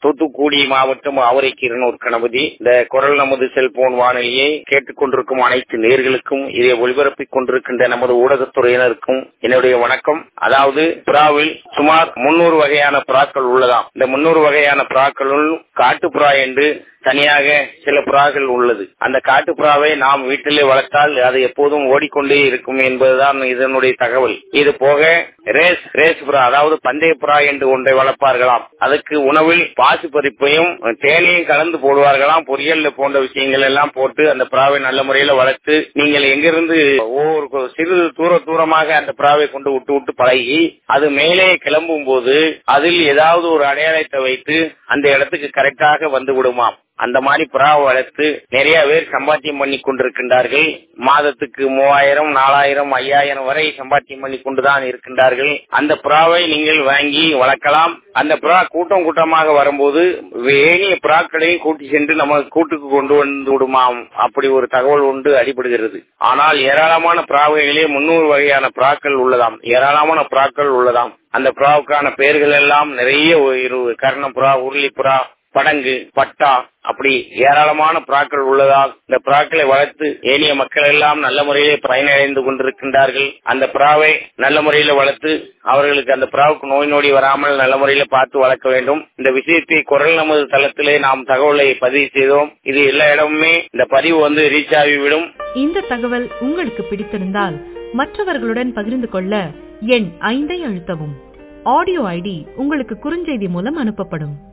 தூத்துக்குடி மாவட்டம் ஆவரைக்கீரனூர் கணபதி இந்த குரல் நமது செல்போன் வானொலியை கேட்டுக்கொண்டிருக்கும் அனைத்து நேர்களுக்கும் இதை ஒளிபரப்பிக் கொண்டிருக்கின்ற நமது ஊடகத்துறையினருக்கும் என்னுடைய வணக்கம் அதாவது புறாவில் சுமார் முன்னூறு வகையான புறாக்கள் உள்ளதாம் இந்த முன்னூறு வகையான புறாக்களுள் காட்டுப்புறா என்று தனியாக சில புறாக்கள் உள்ளது அந்த காட்டுப்புறாவை நாம் வீட்டிலே வளர்த்தால் அது எப்போதும் ஓடிக்கொண்டே இருக்கும் என்பதுதான் இதனுடைய தகவல் இது போக ரேஸ் ரேஸ் புறா அதாவது பந்தய புறா என்று ஒன்றை வளர்ப்பார்களாம் அதுக்கு உணவில் பாசு பறிப்பையும் தேனையும் கலந்து போடுவார்களாம் பொரியல் போன்ற விஷயங்கள் எல்லாம் போட்டு அந்த புறாவை நல்ல முறையில வளர்த்து நீங்கள் எங்கிருந்து ஒவ்வொரு சிறிது தூர தூரமாக அந்த புறாவை கொண்டு விட்டு விட்டு பழகி அது மேலே கிளம்பும் போது அதில் ஏதாவது ஒரு அடையாளத்தை வைத்து அந்த இடத்துக்கு கரெக்டாக வந்து விடுமாம் அந்த மாதிரி புறா வளர்த்து நிறைய பேர் சம்பாத்தியம் பண்ணி கொண்டிருக்கின்றார்கள் மாதத்துக்கு மூவாயிரம் நாலாயிரம் ஐயாயிரம் வரை சம்பாத்தியம் பண்ணி கொண்டுதான் இருக்கின்றார்கள் அந்த புறாவை நீங்கள் வாங்கி வளர்க்கலாம் அந்த புறா கூட்டம் கூட்டமாக வரும்போது ஏனிய புறாக்களையும் கூட்டி சென்று நம்ம கூட்டுக்கு கொண்டு வந்து விடுமாம் அப்படி ஒரு தகவல் ஒன்று அடிபடுகிறது ஆனால் ஏராளமான புறாவைகளே முன்னூறு வகையான புறாக்கள் உள்ளதாம் ஏராளமான புறாக்கள் உள்ளதாம் அந்த புறாவுக்கான பெயர்கள் எல்லாம் நிறைய கர்ண புறா உருளி புறா படங்கு பட்டா அப்படி ஏராளமான புறாக்கள் உள்ளதால் இந்த புறாக்களை வளர்த்து ஏனைய மக்கள் எல்லாம் நல்ல முறையிலே பயனடைந்து கொண்டிருக்கின்றார்கள் அந்த புறாவை நல்ல முறையில வளர்த்து அவர்களுக்கு அந்த புறாவுக்கு நோய் நொடி வராமல் நல்ல முறையில பார்த்து வளர்க்க வேண்டும் இந்த விஷயத்தை குரல் நமது தளத்திலே நாம் தகவலை பதிவு செய்தோம் இது எல்லா இடமுமே இந்த பதிவு வந்து ரீச் ஆகிவிடும் இந்த தகவல் உங்களுக்கு பிடித்திருந்தால் மற்றவர்களுடன் பகிர்ந்து கொள்ள எண் ஐந்தை அழுத்தவும் ஆடியோ ஐடி உங்களுக்கு குறுஞ்செய்தி மூலம் அனுப்பப்படும்